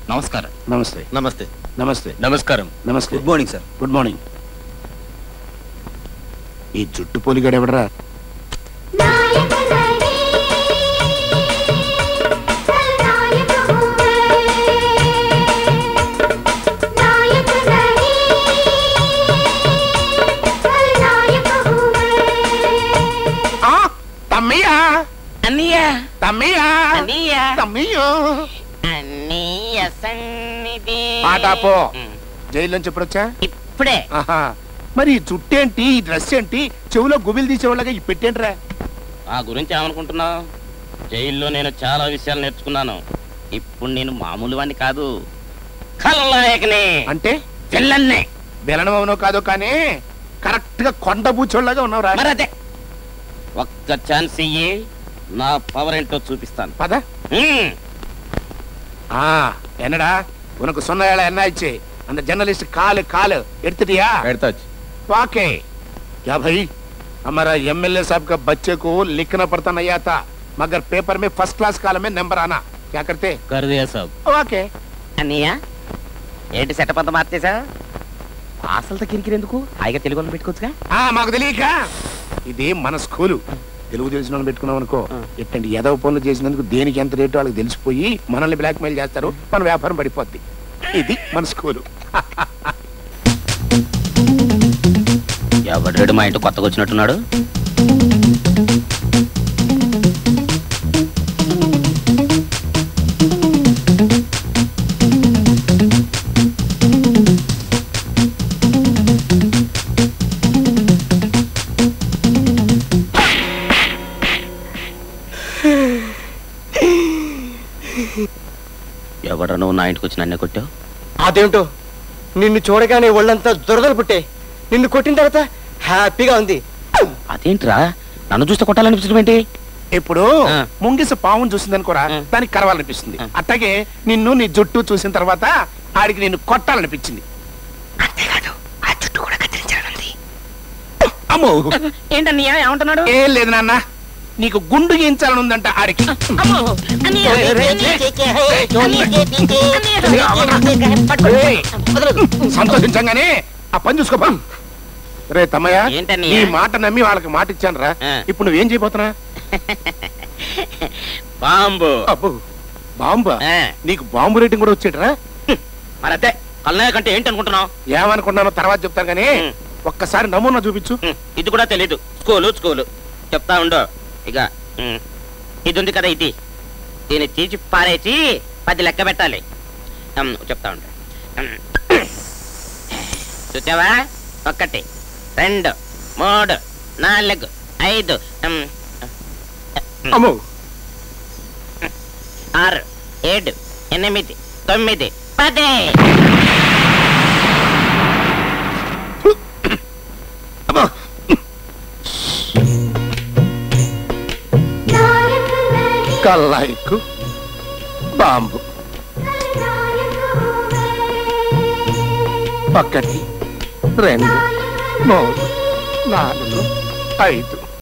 నమస్కారం నమస్తే నమస్తే నమస్తే నమస్కారం నమస్తే good morning sir good morning ఈ జుట్టు పోలిగాడు ఎవడరా ఆ, తమ్మయ్యా అన్నయ్య తమ్మయ్యా అన్నయ్య తమ్మయ్యో అన్నయ్య సన్నిధి పాటాపో జైలు నుంచి ఎప్పుడొచ్చా ఇప్పుడే ఆహా. మరి ఈ జుట్టు ఏంటి ఈ డ్రెస్ ఏంటి చెవులో గుబిలు తీసేవాళ్ళగా ఈ పెట్టేంట్రా ఆ గురించి ఏమనుకుంటున్నావు జైల్లో నేను చాలా విషయాలు నేర్చుకున్నాను ఇప్పుడు నేను మామూలు వాడిని కాదు ఖలనాయకని అంటే పిల్లన్నే బెలనమవునో కాదో కానీ కరెక్ట్ గా కొండ బూచోళ్ళగా ఉన్నావురా మరి అదే ఒక్క ఛాన్స్ ఇయ్యి నా పవర్ ఏంటో చూపిస్తాను పద హ్మ్. ஆ என்னடா உனக்கு சொன்ன வேலை என்ன ஆச்சு அந்த जर्नलिस्ट काल काल எடுத்துட்டியா ఎడతాச்சு वाके क्या भाई हमारा एमएलए साहब का बच्चे को लिखना पड़ता नहीं आता मगर पेपर में फर्स्ट क्लास काल में नंबर आना क्या करते కరుదయ్య సాబ్ वाके అన్నయ్య ఏంటి సెటప్ అంతా మార్చేసా అసలు కిరికిరెందుకు హాయిగా తెలుగు వాళ్ళు పెట్టుకోవచ్చుగా ఆ మాకు తెలియక ఇది మన స్కూలు తెలుగు తెలిసిన వాళ్ళు పెట్టుకున్నాం అనుకో ఎట్టండి ఎదవ పనులు చేసినందుకు దేనికి ఎంత రేటు వాళ్ళకి తెలిసిపోయి మనల్ని బ్లాక్ మెయిల్ చేస్తారు మన వ్యాపారం పడిపోద్ది ఇది మన స్కూలు ఎవడ్రెడు మా ఇంటి కొత్తగా వచ్చినట్టున్నాడు ఎవడ నువ్వు నా ఇంటికి వచ్చి నన్నే కొట్టావు అదేంటో నిన్ను చూడగానే ఒళ్ళంతా దురదలు పుట్టే నిన్ను కొట్టిన తర్వాత హ్యాపీగా ఉంది అదేంట్రా నన్ను చూస్తే కొట్టాలనిపించడం ఏంటి ఇప్పుడు ఆ. ముంగిస పావును చూసింది అనుకోరా ఆ. దానికి కరవాలనిపిస్తుంది ఆ. అట్లాగే నిన్ను నీ జుట్టు చూసిన తర్వాత ఆడికి నిన్ను కొట్టాలనిపించింది అమ్మో ఏంటన్నయ్య ఏమంటున్నాడు ఏం లేదు నాన్న నీకు గుండు గీయించాలని ఉందంట ఆడికి ఏయ్, సంతోషించంగానే ఆ పని చూసుకోపా రే తమ్మయ్య ఏంటన్నయ్య? నీ మాట నమ్మి వాళ్ళకి మాట ఇచ్చాను రా ఆ. ఇప్పుడు నువ్వేం చేయబోతున్నా బాంబు అబ్బో బాంబా ఆ, నీకు బాంబు రేటింగ్ కూడా వచ్చేటరా మరి అదే కల్నాయక్ అంటే ఏంటి అనుకుంటున్నావు ఏమనుకున్నానో తర్వాత చెప్తాను కానీ ఉం. ఒక్కసారి నమూనా చూపించు హ్మ్, ఇది కూడా తెలీదు స్కూలు స్కూలు చెప్తా ఉండు ఇక హ్మ్, ఇది ఉంది కదా ఇది దీన్ని తీసి పారేసి పది లెక్క పెట్టాలి హ్మ్, చెప్తా ఉండు హ్మ్. చూసావా ఒకటి రెండు మూడు నాలుగు ఐదు హ్మ్, అమ్మో ఆరు ఏడు ఎనిమిది తొమ్మిది పది అమ్మో కల్లాయికు బాంబు ఒకటి రెండు మూడు నాలుగు ఐదు